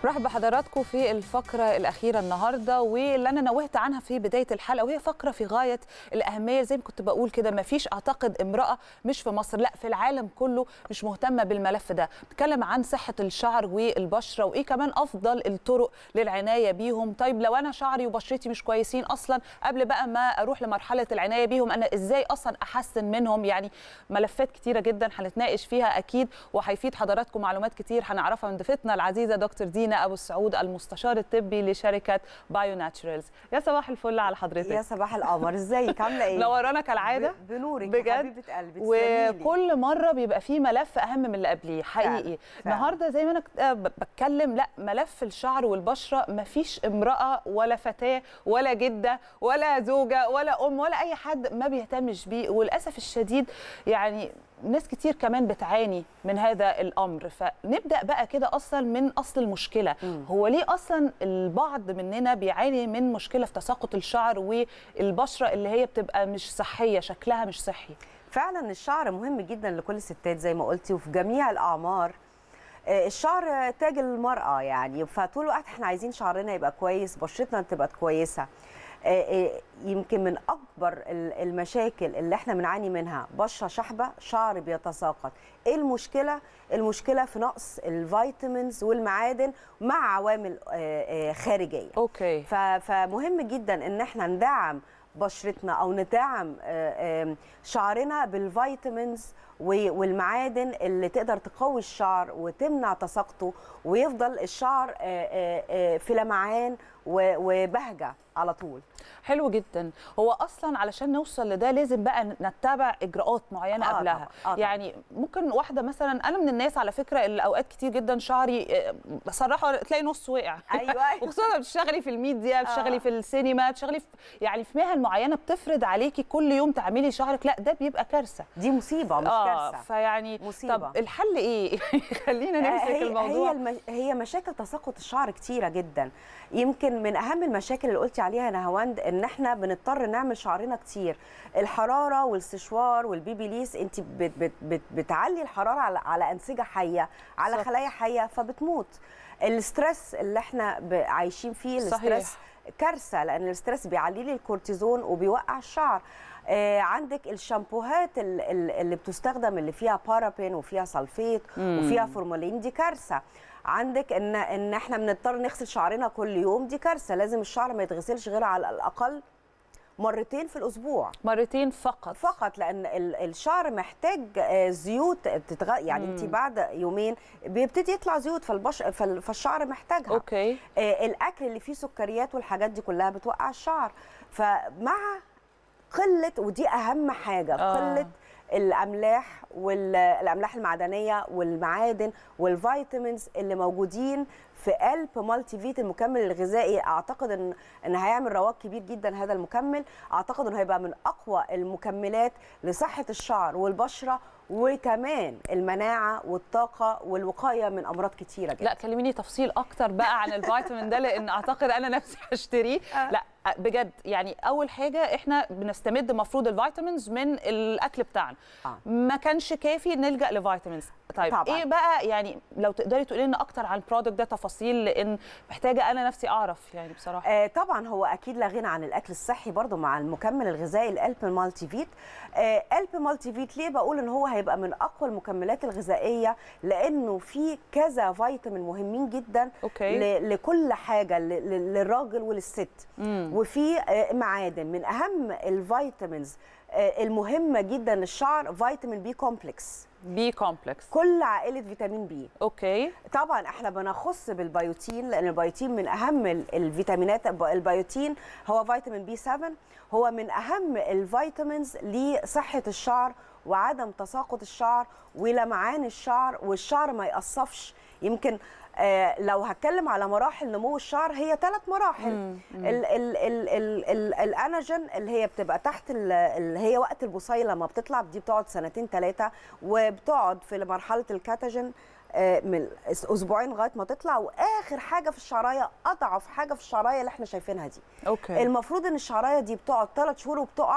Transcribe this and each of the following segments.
مرحبا بحضراتكم في الفقرة الأخيرة النهاردة واللي أنا نوهت عنها في بداية الحلقة وهي فقرة في غاية الأهمية زي ما كنت بقول كده ما فيش أعتقد امرأة مش في مصر لا في العالم كله مش مهتمة بالملف ده بتكلم عن صحة الشعر والبشرة وإيه كمان أفضل الطرق للعناية بيهم طيب لو أنا شعري وبشرتي مش كويسين أصلا قبل بقى ما أروح لمرحلة العناية بيهم أنا إزاي أصلا أحسن منهم يعني ملفات كتيرة جدا هنتناقش فيها أكيد وهيفيد حضراتكم معلومات كتير هنعرفها من ضيفتنا العزيزة دكتور دينا ابو السعود المستشار الطبي لشركه بايو ناتشرالز يا صباح الفل على حضرتك يا صباح القمر ازيك عامله ايه منورانا كالعاده ب- بنورك بجد يا حبيبه قلبي تسلميلي. وكل مره بيبقى فيه ملف اهم من اللي قبليه حقيقي فعلا. النهارده زي ما انا كنت- آه ب- بتكلم لا ملف الشعر والبشره مفيش امراه ولا فتاه ولا جده ولا زوجه ولا ام ولا اي حد ما بيهتمش بيه وللاسف الشديد يعني ناس كتير كمان بتعاني من هذا الامر فنبدا بقى كده اصلا من اصل المشكله مم. هو ليه اصلا البعض مننا بيعاني من مشكله في تساقط الشعر والبشره اللي هي بتبقى مش صحيه شكلها مش صحي فعلا الشعر مهم جدا لكل الستات زي ما قلتي وفي جميع الاعمار آه، الشعر تاج المرأة يعني فطول الوقت احنا عايزين شعرنا يبقى كويس بشرتنا تبقى كويسة آه، آه، يمكن من أكبر ال- المشاكل اللي احنا بنعاني منها بشرة شحبة شعر بيتساقط ايه المشكلة؟ المشكلة في نقص الفيتامينز والمعادن مع عوامل آه، آه، خارجية اوكي ف- فمهم جدا ان احنا ندعم بشرتنا او ندعم آه، آم، شعرنا بالفيتامينز و- والمعادن اللي تقدر تقوي الشعر وتمنع تساقطه ويفضل الشعر آه، آه، آه، في لمعان و- وبهجه على طول حلو جدا هو اصلا علشان نوصل لده لازم بقى نتبع اجراءات معينه آه قبلها طبعاً، آه طبعاً. يعني ممكن واحده مثلا انا من الناس على فكره اللي اوقات كتير جدا شعري آه، بصراحه تلاقي نص وقع ايوه وخصوصا بتشتغلي في الميديا بتشتغلي آه. في السينما بتشتغلي في يعني في مهن معينه بتفرض عليكي كل يوم تعملي شعرك لا ده بيبقى كارثه دي مصيبه مش اه كارثه فيعني مصيبة. طب الحل ايه خلينا نمسك هي الموضوع هي الم... هي مشاكل تساقط الشعر كتيره جدا يمكن من اهم المشاكل اللي قلتي عليها يا نهاوند ان احنا بنضطر نعمل شعرنا كتير الحراره والسشوار والبيبيليس انت بت... بت... بت... بتعلي الحراره على, على انسجه حيه على صح. خلايا حيه فبتموت الستريس اللي احنا ب... عايشين فيه صحيح. الستريس كارثه لان الستريس بيعلي لي الكورتيزون وبيوقع الشعر آه عندك الشامبوهات ال- ال- اللي بتستخدم اللي فيها بارابين وفيها سلفيت مم. وفيها فورمالين دي كارثه عندك ان ان احنا بنضطر نغسل شعرنا كل يوم دي كارثه لازم الشعر ما يتغسلش غير على الاقل مرتين في الاسبوع مرتين فقط فقط لان ال- الشعر محتاج آه، زيوت تتغ... يعني انت مم. بعد يومين بيبتدي يطلع زيوت فالبش... فال- فالشعر محتاجها اوكي آه، الاكل اللي فيه سكريات والحاجات دي كلها بتوقع الشعر فمع قله ودي اهم حاجه آه. قله الاملاح والاملاح المعدنيه والمعادن والفيتامينز اللي موجودين في قلب مالتي فيت المكمل الغذائي اعتقد ان ان هيعمل رواج كبير جدا هذا المكمل اعتقد انه هيبقى من اقوى المكملات لصحه الشعر والبشره وكمان المناعه والطاقه والوقايه من امراض كتيره جدا لا كلميني تفصيل اكتر بقى عن الفيتامين ده لان اعتقد انا نفسي هشتريه آه. لا بجد يعني اول حاجه احنا بنستمد مفروض الفيتامينز من الاكل بتاعنا آه. ما كانش كافي نلجا لفيتامينز طيب طبعاً. ايه بقى يعني لو تقدري تقولي لنا اكتر عن البرودكت ده تفاصيل لان محتاجه انا نفسي اعرف يعني بصراحه آه طبعا هو اكيد لا غنى عن الاكل الصحي برضو مع المكمل الغذائي الالب مالتي فيت آه الب مالتي فيت ليه بقول ان هو هيبقى من اقوى المكملات الغذائيه لانه فيه كذا فيتامين مهمين جدا اوكي ل- لكل حاجه ل- ل- للراجل وللست مم. وفي آه، معادن من اهم الفيتامينز آه، المهمه جدا للشعر فيتامين بي كومبلكس بي كومبلكس كل عائله فيتامين بي اوكي طبعا احنا بنخص بالبيوتين لان البيوتين من اهم ال- الفيتامينات الب- البيوتين هو فيتامين بي 7 هو من اهم الفيتامينز لصحه الشعر وعدم تساقط الشعر ولمعان الشعر والشعر ما يقصفش يمكن آه لو هتكلم على مراحل نمو الشعر هي ثلاث مراحل مم. مم. ال ال ال ال ال الاناجين اللي هي بتبقى تحت ال- اللي هي وقت البصيله لما بتطلع دي بتقعد سنتين ثلاثه وبتقعد في مرحله الكاتاجين آه، من اسبوعين لغايه ما تطلع واخر حاجه في الشعرايه اضعف حاجه في الشعرايه اللي احنا شايفينها دي اوكي المفروض ان الشعرايه دي بتقعد ثلاث شهور وبتقع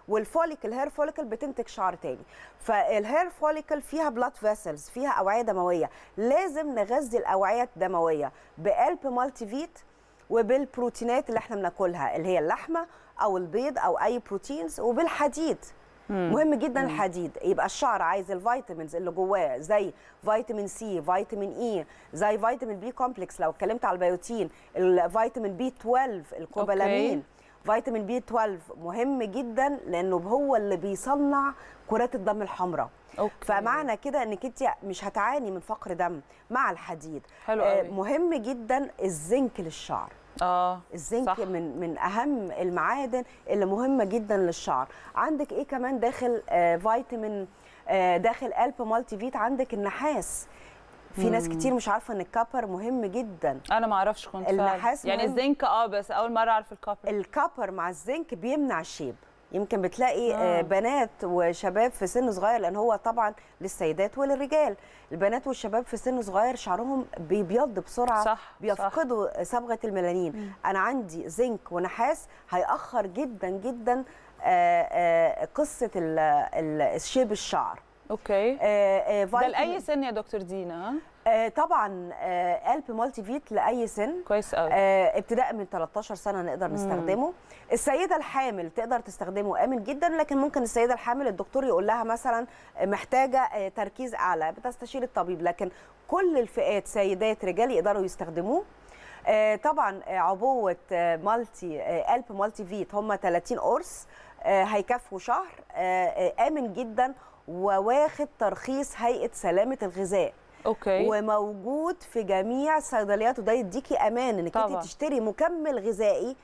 والفوليكل هير فوليكل بتنتج شعر تاني فالهير فوليكل فيها بلاد فيسلز فيها اوعيه دمويه لازم نغذي الاوعيه الدمويه بقلب مالتي فيت وبالبروتينات اللي احنا بناكلها اللي هي اللحمه او البيض او اي بروتينز وبالحديد مهم جدا الحديد يبقى الشعر عايز الفيتامينز اللي جواه زي فيتامين سي فيتامين اي زي فيتامين بي كومبلكس لو اتكلمت على البيوتين الفيتامين بي 12 الكوبالامين فيتامين بي 12 مهم جدا لانه هو اللي بيصنع كرات الدم الحمراء أوكي. فمعنى كده انك انت مش هتعاني من فقر دم مع الحديد حلو آه، قوي. مهم جدا الزنك للشعر اه الزنك صح. من من اهم المعادن اللي مهمه جدا للشعر عندك ايه كمان داخل آه فيتامين آه داخل قلب مالتي فيت عندك النحاس في ناس كتير مش عارفه ان الكابر مهم جدا انا ما اعرفش كنت فعلا. النحاس يعني مهم. الزنك اه بس اول مره اعرف الكوبر الكابر مع الزنك بيمنع الشيب يمكن بتلاقي آه. آه. بنات وشباب في سن صغير لان هو طبعا للسيدات وللرجال البنات والشباب في سن صغير شعرهم بيبيض بسرعه صح، بيفقدوا صبغه الميلانين انا عندي زنك ونحاس هيأخر جدا جدا آه، آه، قصه ال- ال- الشيب الشعر اوكي آه، آه، ده فيتامين- لاي سن يا دكتور دينا ها آه، طبعا آه، قلب مالتي فيت لاي سن كويس قوي آه، ابتداء من 13 سنه نقدر نستخدمه السيده الحامل تقدر تستخدمه امن جدا لكن ممكن السيده الحامل الدكتور يقول لها مثلا محتاجه آه، تركيز اعلى بتستشير الطبيب لكن كل الفئات سيدات رجال يقدروا يستخدموه آه، طبعا آه، عبوه آه، مالتي آه، قلب مالتي فيت هم 30 قرص آه، هيكفوا شهر آه، آه، امن جدا وواخد ترخيص هيئه سلامه الغذاء اوكي وموجود في جميع الصيدليات وده يديكي امان انك طبعاً. انت تشتري مكمل غذائي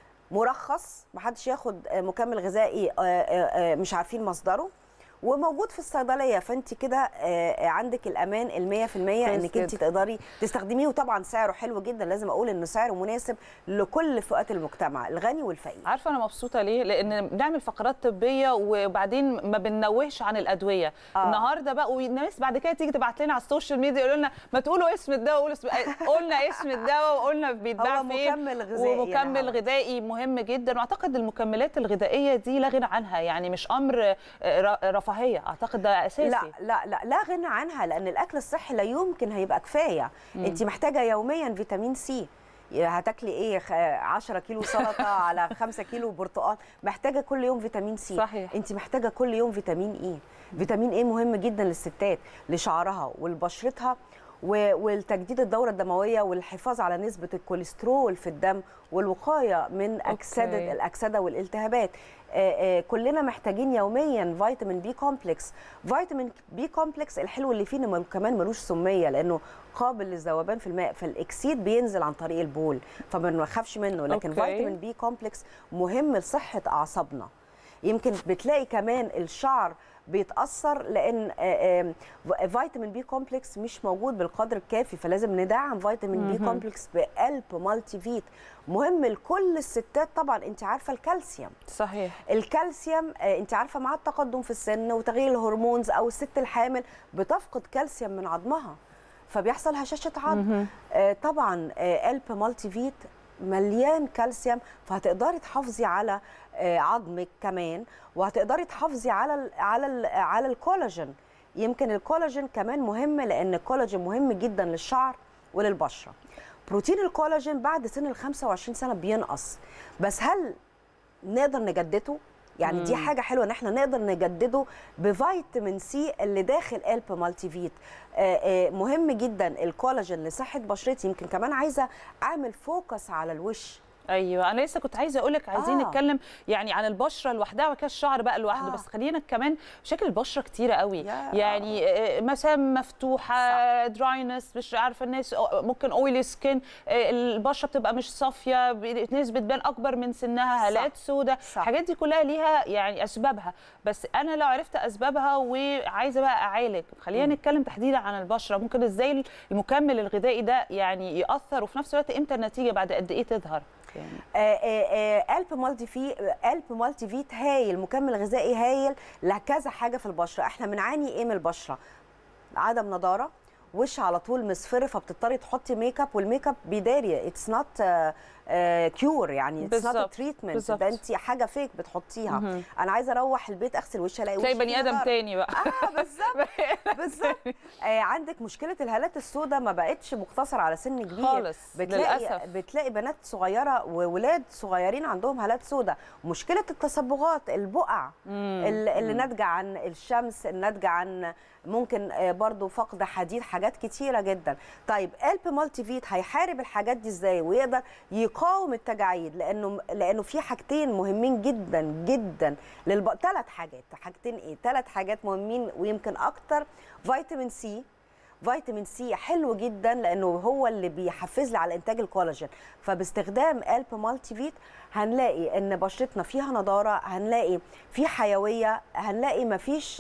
مرخص محدش ياخد آه، مكمل غذائي آه، آه، آه، مش عارفين مصدره وموجود في الصيدليه فانت كده آه، آه، عندك الامان ال 100% انك انت جدا. تقدري تستخدميه وطبعا سعره حلو جدا لازم اقول انه سعره مناسب لكل فئات المجتمع الغني والفقير عارفه انا مبسوطه ليه لان بنعمل فقرات طبيه وبعدين ما بننوهش عن الادويه آه. آه. النهارده بقى والناس بعد كده تيجي تبعت لنا على السوشيال ميديا يقولوا لنا ما تقولوا اسم الدواء قولوا اسم قلنا اسم الدواء وقلنا بيتباع هو فين مكمل غذائي يا ومكمل نهار. غذائي مهم جدا واعتقد المكملات الغذائيه دي لا غنى عنها يعني مش امر آه، ر- رفاهيه اعتقد ده اساسي لا لا لا لا غنى عنها لان الاكل الصحي لا يمكن هيبقى كفايه انت محتاجه يوميا فيتامين سي هتاكلي ايه خ- 10 كيلو سلطه على 5 كيلو برتقال محتاجه كل يوم فيتامين سي صحيح. انت محتاجه كل يوم فيتامين اي فيتامين اي مهم جدا للستات لشعرها ولبشرتها و- والتجديد الدوره الدمويه والحفاظ على نسبه الكوليسترول في الدم والوقايه من اكسده أوكي. الاكسده والالتهابات آه، آه، كلنا محتاجين يوميا فيتامين بي كومبلكس فيتامين بي كومبلكس الحلو اللي فيه انه كمان ملوش سميه لانه قابل للذوبان في الماء فالاكسيد بينزل عن طريق البول فما نخافش منه لكن أوكي. فيتامين بي كومبلكس مهم لصحه اعصابنا يمكن بتلاقي كمان الشعر بيتاثر لان آه، آه، فيتامين بي كومبلكس مش موجود بالقدر الكافي فلازم ندعم فيتامين بي كومبلكس بقلب مالتي فيت مهم لكل الستات طبعا انت عارفه الكالسيوم صحيح الكالسيوم آه، انت عارفه مع التقدم في السن وتغيير الهرمونز او الست الحامل بتفقد كالسيوم من عظمها فبيحصل هشاشه عظم آه، طبعا آه، قلب مالتي فيت مليان كالسيوم فهتقدري تحافظي على آه، عظمك كمان وهتقدري تحافظي على ال على ال على الكولاجين يمكن الكولاجين كمان مهم لان الكولاجين مهم جدا للشعر وللبشره بروتين الكولاجين بعد سن ال 25 سنه بينقص بس هل نقدر نجدده يعني دي حاجه حلوه ان احنا نقدر نجدده بفيتامين سي اللي داخل قلب مالتي فيت آه، آه، مهم جدا الكولاجين لصحه بشرتي يمكن كمان عايزه اعمل فوكس على الوش ايوه انا لسه كنت عايزه اقول لك عايزين آه. نتكلم يعني عن البشره لوحدها وكده الشعر بقى لوحده آه. بس خلينا كمان شكل البشره كتيره قوي يا- يعني آه، مسام مفتوحه دراينس مش عارفه الناس آه، ممكن اويلي سكين البشره بتبقى مش صافيه ب- ناس بتبان اكبر من سنها صح. هالات سوداء صح. الحاجات دي كلها ليها يعني اسبابها بس انا لو عرفت اسبابها وعايزه بقى اعالج خلينا نتكلم تحديدا عن البشره ممكن ازاي المكمل الغذائي ده يعني ياثر وفي نفس الوقت امتى النتيجه بعد قد ايه تظهر يعني آه، آه، آه، قلب مالتي في قلب مالتي فيت هايل مكمل غذائي هايل لكذا حاجه في البشره احنا بنعاني ايه من البشره عدم نضاره وش على طول مصفر فبتضطري تحطي ميك اب والميك اب بيداري اتس نوت كيور يعني اتس نوت بالظبط، تريتمنت بالظبط. ده انت حاجه فيك بتحطيها انا عايزه اروح البيت اغسل وشي الاقي تلاقي وشي بني فيه ادم نضارة. تاني بقى اه بالظبط بالظبط آه عندك مشكله الهالات السوداء ما بقتش مقتصره على سن كبير خالص، بتلاقي للأسف. بتلاقي بنات صغيره وولاد صغيرين عندهم هالات سوداء مشكله التصبغات البقع اللي, اللي ناتجه عن الشمس الناتجه عن ممكن آه، برضو فقد حديد حاجات كتيره جدا طيب قلب مالتي فيت هيحارب الحاجات دي ازاي ويقدر يقاوم التجاعيد لانه لانه في حاجتين مهمين جدا جدا للب... ثلاث حاجات حاجتين ايه ثلاث حاجات مهمين ويمكن اكتر فيتامين سي فيتامين سي حلو جدا لانه هو اللي بيحفز لي على انتاج الكولاجين فباستخدام قلب مالتي فيت هنلاقي ان بشرتنا فيها نضاره هنلاقي في حيويه هنلاقي مفيش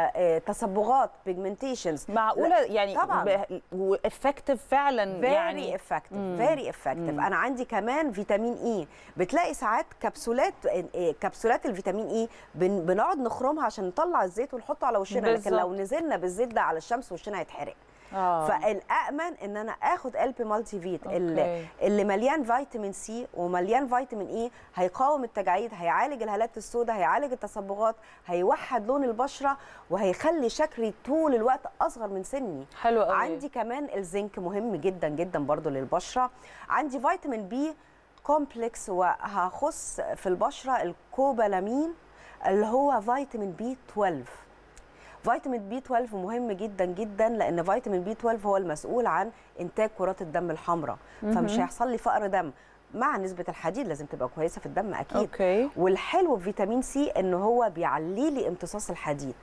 تصبغات بيجمنتيشنز معقوله يعني طبعا وافكتيف فعلا فيري يعني افكتيف فيري افكتيف انا عندي كمان فيتامين اي بتلاقي ساعات كبسولات إيه، كبسولات الفيتامين اي بن بنقعد نخرمها عشان نطلع الزيت ونحطه على وشنا لكن بالظبط. لو نزلنا بالزيت ده على الشمس وشنا هيتحرق آه. فالامن ان انا اخد قلب مالتي فيت اللي, أوكي. اللي مليان فيتامين سي ومليان فيتامين اي هيقاوم التجاعيد هيعالج الهالات السوداء هيعالج التصبغات هيوحد لون البشره وهيخلي شكلي طول الوقت اصغر من سني حلو قوي عندي كمان الزنك مهم جدا جدا برضو للبشره عندي فيتامين بي كومبلكس وهخص في البشره الكوبالامين اللي هو فيتامين بي 12 فيتامين بي 12 مهم جدا جدا لان فيتامين بي 12 هو المسؤول عن انتاج كرات الدم الحمراء فمش هيحصل لي فقر دم مع نسبه الحديد لازم تبقى كويسه في الدم اكيد اوكي والحلو في فيتامين سي ان هو بيعلي لي امتصاص الحديد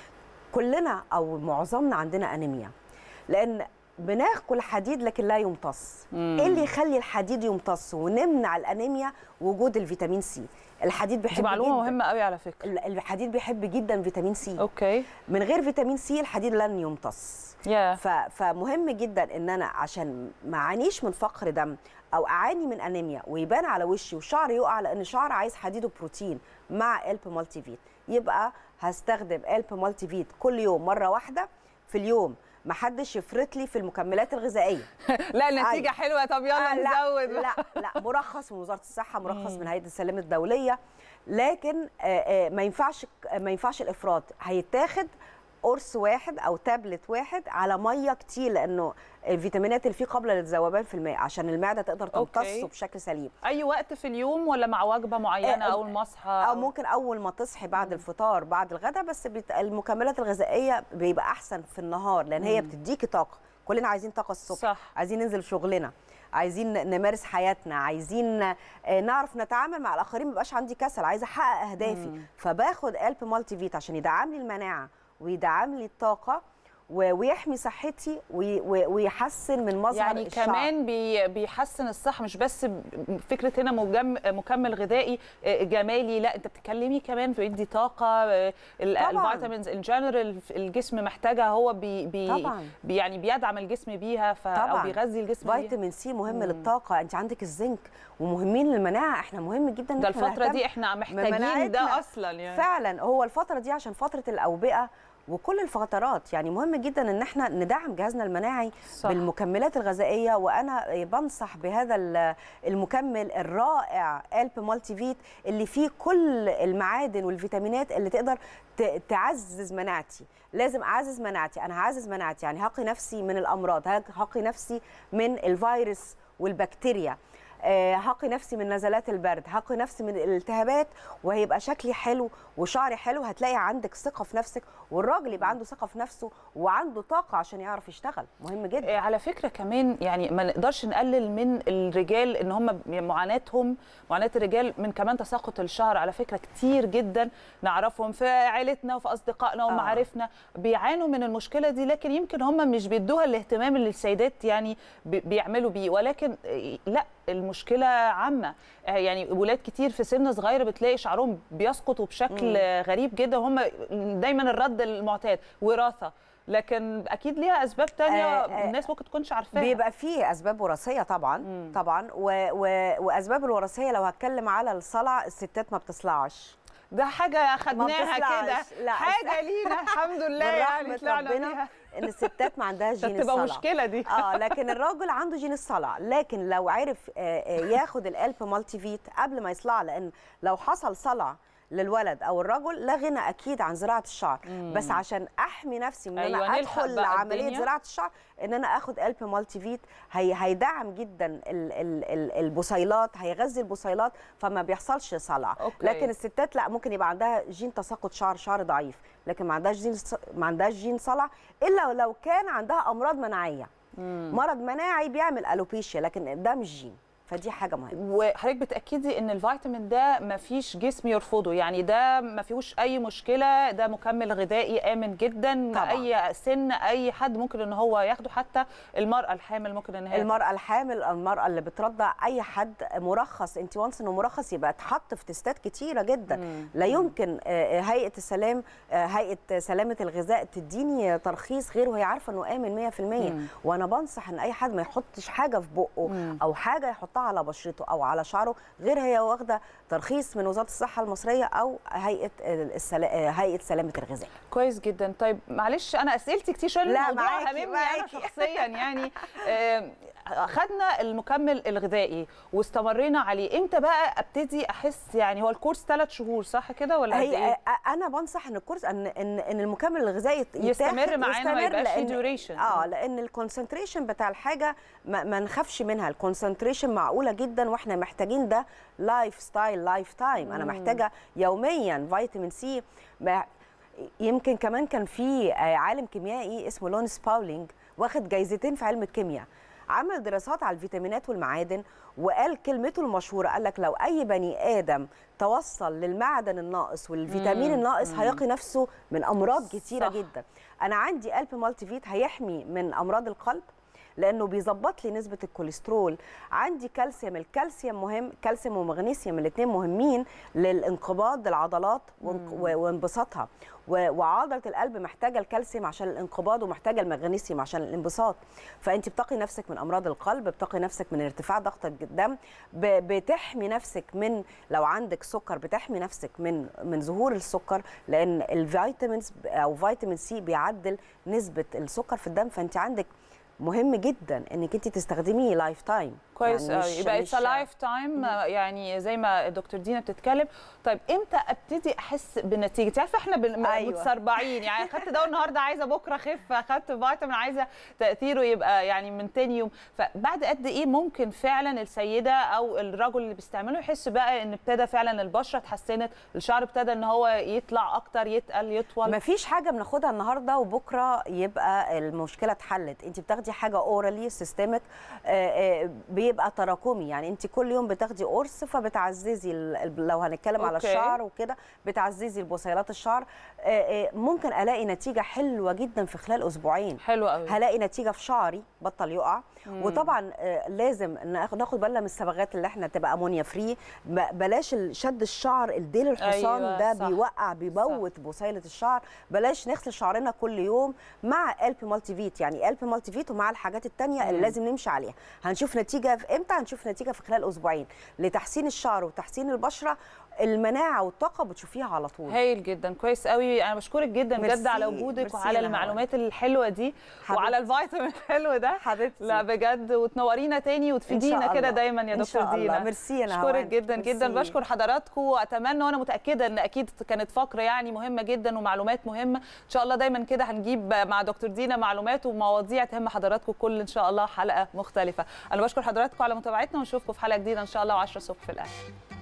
كلنا او معظمنا عندنا انيميا لان بناكل حديد لكن لا يمتص ايه اللي يخلي الحديد يمتص ونمنع الانيميا وجود الفيتامين سي الحديد دي بيحب معلومه جدا مهمه قوي على فكره ال- الحديد بيحب جدا فيتامين سي اوكي من غير فيتامين سي الحديد لن يمتص يا ف... فمهم جدا ان انا عشان ما اعانيش من فقر دم او اعاني من انيميا ويبان على وشي وشعري يقع لان شعر عايز حديد وبروتين مع قلب مالتي فيت يبقى هستخدم قلب مالتي فيت كل يوم مره واحده في اليوم ما حدش يفرط لي في المكملات الغذائيه لا النتيجه أيوة. حلوه طب يلا آه، لا نزود لا لا مرخص من وزاره الصحه مرخص من هيئه السلامه الدوليه لكن آه، آه، ما ينفعش ما ينفعش الافراط هيتاخد قرص واحد او تابلت واحد على ميه كتير لانه الفيتامينات اللي فيه قابله للذوبان في الماء عشان المعده تقدر أوكي. تمتصه بشكل سليم اي وقت في اليوم ولا مع وجبه معينه آه، اول ما اصحى او ممكن اول ما تصحي بعد الفطار بعد الغداء بس بت... المكملات الغذائيه بيبقى احسن في النهار لان هي بتديكي طاقه كلنا عايزين طاقه الصبح صح. عايزين ننزل شغلنا عايزين نمارس حياتنا عايزين آه، نعرف نتعامل مع الاخرين ما يبقاش عندي كسل عايزه احقق اهدافي فباخد قلب مالتي فيت عشان يدعم لي المناعه ويدعم لي الطاقه و- ويحمي صحتي وي- وي- ويحسن من مظهر يعني الشعر. كمان بي بيحسن الصحه مش بس ب- فكره هنا مجم مكمل غذائي آه، جمالي لا انت بتتكلمي كمان بيدي طاقه آه، ال- طبعاً. الفيتامينز ان جنرال الجسم محتاجها هو بي بي طبعاً. بي يعني بيدعم الجسم بيها ف او طبعاً. بيغذي الجسم بيها فيتامين سي مهم للطاقه انت عندك الزنك ومهمين للمناعه احنا مهم جدا إن ده إحنا الفتره نهتم دي احنا محتاجين بمناعتنا. ده اصلا يعني فعلا هو الفتره دي عشان فتره الاوبئه وكل الفترات يعني مهم جدا ان احنا ندعم جهازنا المناعي صح. بالمكملات الغذائيه وانا بنصح بهذا ال- المكمل الرائع الب مالتي فيت اللي فيه كل المعادن والفيتامينات اللي تقدر ت- تعزز مناعتي لازم اعزز مناعتي انا هعزز مناعتي يعني هقي نفسي من الامراض هقي نفسي من الفيروس والبكتيريا آه، هقي نفسي من نزلات البرد هقي نفسي من الالتهابات وهيبقى شكلي حلو وشعري حلو هتلاقي عندك ثقه في نفسك والراجل يبقى عنده ثقه في نفسه وعنده طاقه عشان يعرف يشتغل مهم جدا آه، على فكره كمان يعني ما نقدرش نقلل من الرجال ان هم معاناتهم معاناه الرجال من كمان تساقط الشعر على فكره كتير جدا نعرفهم في عائلتنا وفي اصدقائنا ومعارفنا بيعانوا من المشكله دي لكن يمكن هم مش بيدوها الاهتمام اللي السيدات يعني بي- بيعملوا بيه ولكن آه، لا المشكله عامه آه، يعني ولاد كتير في سن صغير بتلاقي شعرهم بيسقطوا بشكل آه، غريب جدا هم دايما الرد المعتاد وراثه لكن اكيد ليها اسباب تانية آه، آه، الناس ممكن تكونش عارفاها بيبقى فيه اسباب وراثيه طبعا طبعا و و واسباب الوراثيه لو هتكلم على الصلع الستات ما بتصلعش ده حاجه خدناها بتطلعش. كده لا، حاجه لينا الحمد لله يعني بالرحمة طلعنا ربنا بيها ان الستات ما عندهاش ده جين بتبقى الصلع مشكله دي اه لكن الراجل عنده جين الصلع لكن لو عرف آه، آه، ياخد الالب مالتي فيت قبل ما يصلع لان لو حصل صلع للولد او الرجل لا غنى اكيد عن زراعه الشعر بس عشان احمي نفسي من ان أيوة، انا نلحق ادخل بقى عمليه الدنيا. زراعه الشعر ان انا اخد الب مالتي فيت هي هيدعم جدا ال ال ال البصيلات هيغذي البصيلات فما بيحصلش صلع أوكي. لكن الستات لا ممكن يبقى عندها جين تساقط شعر شعر ضعيف لكن ما عندهاش جين ما عندهاش جين صلع الا لو كان عندها امراض مناعيه مرض مناعي بيعمل الوبيشيا لكن ده مش جين فدي حاجه مهمه وحضرتك بتاكدي ان الفيتامين ده ما فيش جسم يرفضه يعني ده ما فيهوش اي مشكله ده مكمل غذائي امن جدا طبعاً. اي سن اي حد ممكن ان هو ياخده حتى المراه الحامل ممكن ان هي المراه الحامل المراه اللي بترضع اي حد مرخص انت وانس انه مرخص يبقى اتحط في تستات كتيره جدا مم. لا يمكن آه، هيئه السلام آه، هيئه سلامه الغذاء تديني ترخيص غير وهي عارفه انه امن 100% مم. وانا بنصح ان اي حد ما يحطش حاجه في بقه مم. او حاجه يحطها على بشرته او على شعره غير هي واخده ترخيص من وزاره الصحه المصريه او هيئه السلا... هيئه سلامه الغذاء كويس جدا طيب معلش انا اسئلتي كتير شويه لا، الموضوع معاكي، هاممني انا معاكي. شخصيا يعني آم، خدنا المكمل الغذائي واستمرينا عليه امتى بقى ابتدي احس يعني هو الكورس ثلاث شهور صح كده ولا قد هي ايه انا بنصح ان الكورس ان ان ان المكمل الغذائي يت- يستمر يتاخد- معانا ما يستمر يبقاش فيه لأن- duration. اه لان الكونسنتريشن بتاع الحاجه ما, ما نخافش منها الكونسنتريشن معقوله جدا واحنا محتاجين ده لايف ستايل لايف تايم انا محتاجه يوميا فيتامين سي ما- يمكن كمان كان في آه، عالم كيميائي اسمه لونس باولينج واخد جايزتين في علم الكيمياء عمل دراسات على الفيتامينات والمعادن وقال كلمته المشهوره قال لك لو اي بني ادم توصل للمعدن الناقص والفيتامين مم، الناقص مم. هيقي نفسه من امراض كتيره صح. جدا انا عندي قلب مالتي فيت هيحمي من امراض القلب لانه بيظبط لي نسبه الكوليسترول عندي كالسيوم الكالسيوم مهم كالسيوم ومغنيسيوم الاثنين مهمين للانقباض العضلات وانق- و- وانبساطها و- وعضله القلب محتاجه الكالسيوم عشان الانقباض ومحتاجه المغنيسيوم عشان الانبساط فانت بتقي نفسك من امراض القلب بتقي نفسك من ارتفاع ضغط الدم ب- بتحمي نفسك من لو عندك سكر بتحمي نفسك من من ظهور السكر لان الفيتامينز او فيتامين سي بيعدل نسبه السكر في الدم فانت عندك مهم جدا انك انت تستخدميه لايف تايم كويس يعني قوي مش- يبقى مش- اتس لايف تايم يعني زي ما الدكتور دينا بتتكلم طيب امتى ابتدي احس بالنتيجه انت عارفه احنا بن- أيوة. متسربعين يعني اخدت ده النهارده عايزه بكره اخف اخدت فيتامين عايزه تاثيره يبقى يعني من تاني يوم فبعد قد ايه ممكن فعلا السيده او الرجل اللي بيستعمله يحس بقى ان ابتدى فعلا البشره اتحسنت الشعر ابتدى ان هو يطلع اكتر يتقل يطول ما فيش حاجه بناخدها النهارده وبكره يبقى المشكله اتحلت انت بتاخدي حاجه اورالي سيستمك بيبقى تراكمي يعني انت كل يوم بتاخدي قرص فبتعززي ال- ال- لو هنتكلم على أوكي. الشعر وكده بتعززي البصيلات الشعر آه، آه، ممكن الاقي نتيجه حلوه جدا في خلال اسبوعين حلو قوي هلاقي نتيجه في شعري بطل يقع وطبعا آه، لازم ناخد ناخد بالنا من الصبغات اللي احنا تبقى امونيا فري ب- بلاش ال- شد الشعر الديل الحصان أيوة، ده صح. بيوقع بيبوت بصيله الشعر بلاش نغسل شعرنا كل يوم مع الب مالتي فيت يعني الب مالتي فيت ومع الحاجات التانية اللي مم. لازم نمشي عليها هنشوف نتيجه في امتى هنشوف نتيجه في خلال اسبوعين لتحسين الشعر وتحسين البشره المناعه والطاقه بتشوفيها على طول هايل جدا كويس قوي انا بشكرك جدا بجد ميرسي، على وجودك ميرسي وعلى يا المعلومات الحلوه دي حبيبتي. وعلى الفيتامين الحلو ده حبيبتي لا بجد وتنورينا تاني وتفيدينا شاء كده الله. دايما يا إن دكتور شاء الله. دينا ميرسي يا بشكرك نهاوند. جدا جدا ميرسي. بشكر حضراتكم واتمنى وانا متاكده ان اكيد كانت فقره يعني مهمه جدا ومعلومات مهمه ان شاء الله دايما كده هنجيب مع دكتور دينا معلومات ومواضيع تهم حضراتكم كل ان شاء الله حلقه مختلفه انا بشكر حضراتكم على متابعتنا ونشوفكم في حلقه جديده ان شاء الله و10 الصبح في الاهلي